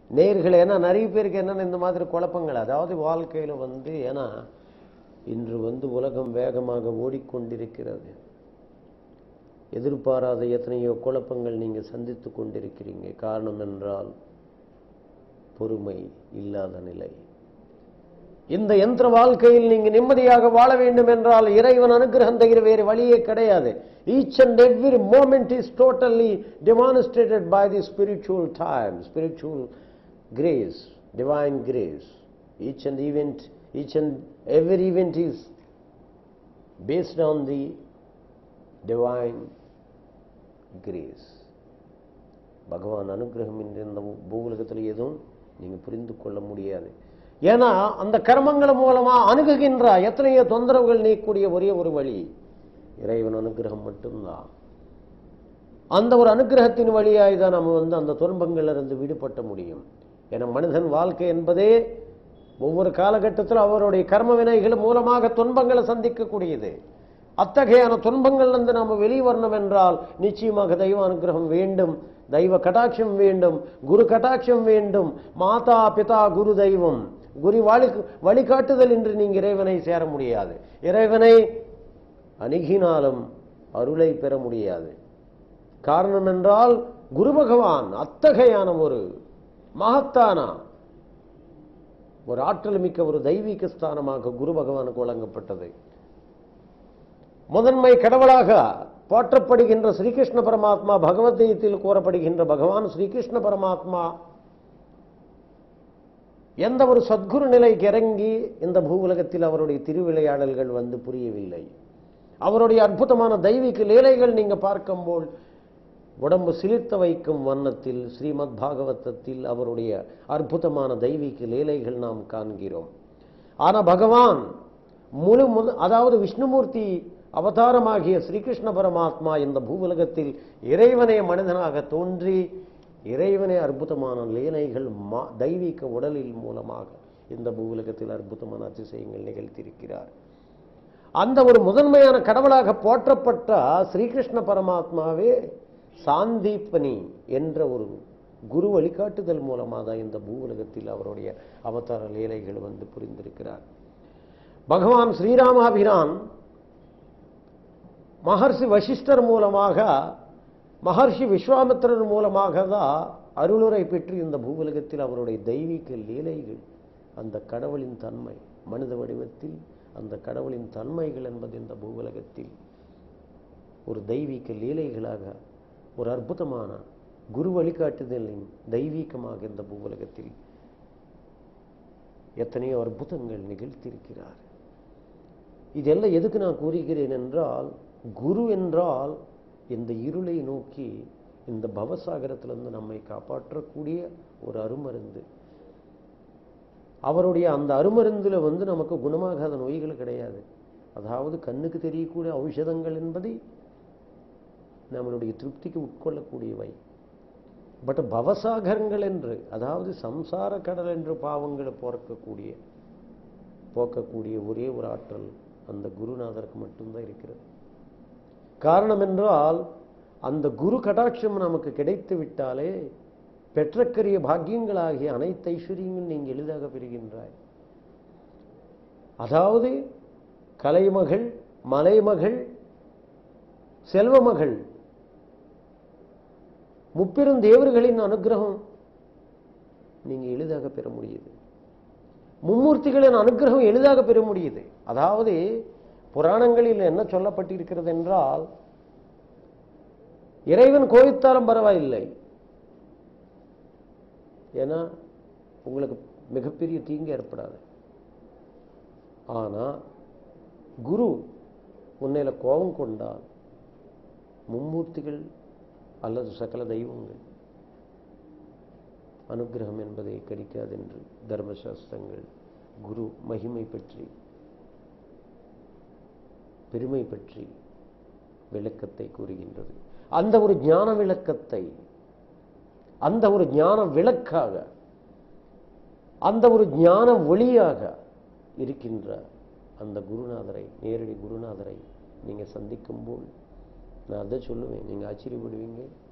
நேர்கள் ஏன்னா நிறைய பேருக்கு என்னென்ன இந்த மாதிரி குழப்பங்கள் அதாவது வாழ்க்கையில் வந்து ஏன்னா இன்று வந்து உலகம் வேகமாக ஓடிக்கொண்டிருக்கிறது எதிர்பாராத எத்தனையோ குழப்பங்கள் நீங்கள் சந்தித்து கொண்டிருக்கிறீங்க காரணம் என்றால் பொறுமை இல்லாத நிலை இந்த யந்திர வாழ்க்கையில் நீங்க நிம்மதியாக வாழ வேண்டும் என்றால் இறைவன் அனுகிரகம் தவிர வேறு வழியே கிடையாது each and every moment is totally demonstrated by the spiritual time spiritual grace divine grace each and event each and every event is based on the divine grace பகவான் அனுகிரகம் இன்று இந்த பூவுலகத்தில் எதுவும் நீங்க புரிந்து கொள்ள முடியாது ஏன்னா அந்த கர்மங்கள் மூலமா அணுகுகின்ற எத்தனையோ தொந்தரவுகள் நீக்கக்கூடிய ஒரே ஒரு வழி இறைவன் அனுகிரகம் மட்டும்தான் அந்த ஒரு அனுகிரகத்தின் வழியாய் தான் நம்ம வந்து அந்த துன்பங்கள்ல இருந்து விடுபட்ட முடியும் ஏன்னா மனிதன் வாழ்க்கை என்பதே ஒவ்வொரு காலகட்டத்திலும் அவருடைய கர்ம வினைகள் மூலமாக துன்பங்களை சந்திக்கக்கூடியது அத்தகையான துன்பங்கள்லேருந்து நாம் வெளியே வரணும் என்றால் நிச்சயமாக தெய்வ அனுகிரகம் வேண்டும் தெய்வ கட்டாட்சம் வேண்டும் குரு கட்டாட்சம் வேண்டும் மாதா பிதா குரு தெய்வம் குரு வழி வழிகாட்டுதல் என்று நீங்க இறைவனை சேர முடியாது இறைவனை அணுகினாலும் அருளை பெற முடியாது காரணம் என்றால் குரு பகவான் அத்தகையான ஒரு மகத்தான ஒரு ஆற்றல் மிக்க ஒரு தெய்வீக ஸ்தானமாக குரு பகவானுக்கு வழங்கப்பட்டது முதன்மை கடவுளாக போற்றப்படுகின்ற ஸ்ரீகிருஷ்ண பரமாத்மா பகவத்கீதையில் கூறப்படுகின்ற பகவான் ஸ்ரீகிருஷ்ண பரமாத்மா எந்த ஒரு சத்குரு நிலைக்கு இறங்கி இந்த பூவுலகத்தில் அவருடைய திருவிளையாடல்கள் வந்து புரியவில்லை அவருடைய அற்புதமான தெய்வீக லீலைகள் நீங்க பார்க்கும்போது உடம்பு சிலிர்த்த வைக்கும் வண்ணத்தில் ஸ்ரீமத் பாகவதத்தில் அவருடைய அற்புதமான தெய்வீக லீலைகள் நாம் காண்கிறோம் ஆனா பகவான் முழு முழு அதாவது விஷ்ணுமூர்த்தி அவதாரமாகிய ஸ்ரீகிருஷ்ண பரமாத்மா இந்த பூவுலகத்தில் இறைவனே மனிதனாக தோன்றி இறைவனே அற்புதமான லீலைகள் மா தெய்வீக உடலில் மூலமாக இந்த பூவுலகத்தில் அற்புதமான அதிசயங்கள் நிகழ்த்தியிருக்கிறார் அந்த ஒரு முதன்மையான கடவுளாக போற்றப்பட்ட ஸ்ரீகிருஷ்ண பரமாத்மாவே சாந்தீப்பனி என்ற ஒரு குரு வழிகாட்டுதல் மூலமாக தான் இந்த பூவுலகத்தில் அவருடைய அவதார லீலைகள் வந்து புரிந்திருக்கிறார் பகவான் ஸ்ரீராமாபிரான் மகர்ஷி வசிஷ்டர் மூலமாக மகர்ஷி விஸ்வாமித்திரர் மூலமாக தான் அருளுரை பெற்று இந்த பூவுலகத்தில் அவருடைய தெய்வீக லீலைகள் அந்த கடவுளின் தன்மை மனித வடிவத்தில் அந்த கடவுளின் தன்மைகள் என்பது இந்த பூவுலகத்தில் ஒரு தெய்வீக லீலைகளாக ஒரு அற்புதமான குரு வழிகாட்டுதலின் தெய்வீகமாக இந்த பூவுலகத்தில் எத்தனையோ அற்புதங்கள் நிகழ்த்தியிருக்கிறார் இதெல்லாம் எதுக்கு நான் கூறுகிறேன் என்றால் குரு என்றால் இந்த இருளை நோக்கி இந்த பவசாகரத்திலிருந்து நம்மை காப்பாற்றக்கூடிய ஒரு அருமருந்து அவருடைய அந்த அருமருந்துல வந்து நமக்கு குணமாகாத நோய்கள் கிடையாது அதாவது கண்ணுக்கு தெரியக்கூடிய ஔஷதங்கள் என்பதை நம்மளுடைய திருப்திக்கு உட்கொள்ளக்கூடியவை பட் பவசாகரங்கள் என்று அதாவது சம்சார கடல் என்று பாவங்களை போர்க்கக்கூடிய போக்கக்கூடிய ஒரே ஒரு ஆற்றல் அந்த குருநாதருக்கு மட்டும்தான் இருக்கிறது காரணம் என்றால் அந்த குரு கடாட்சம் நமக்கு கிடைத்து விட்டாலே பெற்றக்கரிய பாக்கியங்களாகிய அனைத்து ஐஸ்வர்யங்கள் நீங்க எளிதாக பெறுகின்றாய் அதாவது கலைமகள் மலைமகள் செல்வமகள் முப்பெரும் தேவர்களின் அனுகிரகம் நீங்க எளிதாக பெற முடியுது மும்மூர்த்திகளின் அனுகிரகம் எளிதாக பெற முடியுது அதாவது புராணங்களில் என்ன சொல்லப்பட்டிருக்கிறது என்றால் இறைவன் கோவித்தாலும் பரவாயில்லை ஏன்னா உங்களுக்கு மிகப்பெரிய தீங்கு ஏற்படாது ஆனா குரு உன்னையில கோபம் கொண்டால் மும்மூர்த்திகள் அல்லது சகல தெய்வங்கள் அனுகிரகம் என்பதை கிடைக்காது என்று தர்மசாஸ்திரங்கள் குரு மகிமை பற்றி பெருமை பற்றி விளக்கத்தை கூறுகின்றது அந்த ஒரு ஞான விளக்கத்தை அந்த ஒரு ஞான விளக்காக அந்த ஒரு ஞான ஒளியாக இருக்கின்ற அந்த குருநாதரை நேரடி குருநாதரை நீங்க சந்திக்கும் போது நான் அதை சொல்லுவேன் நீங்க ஆச்சரியப்படுவீங்க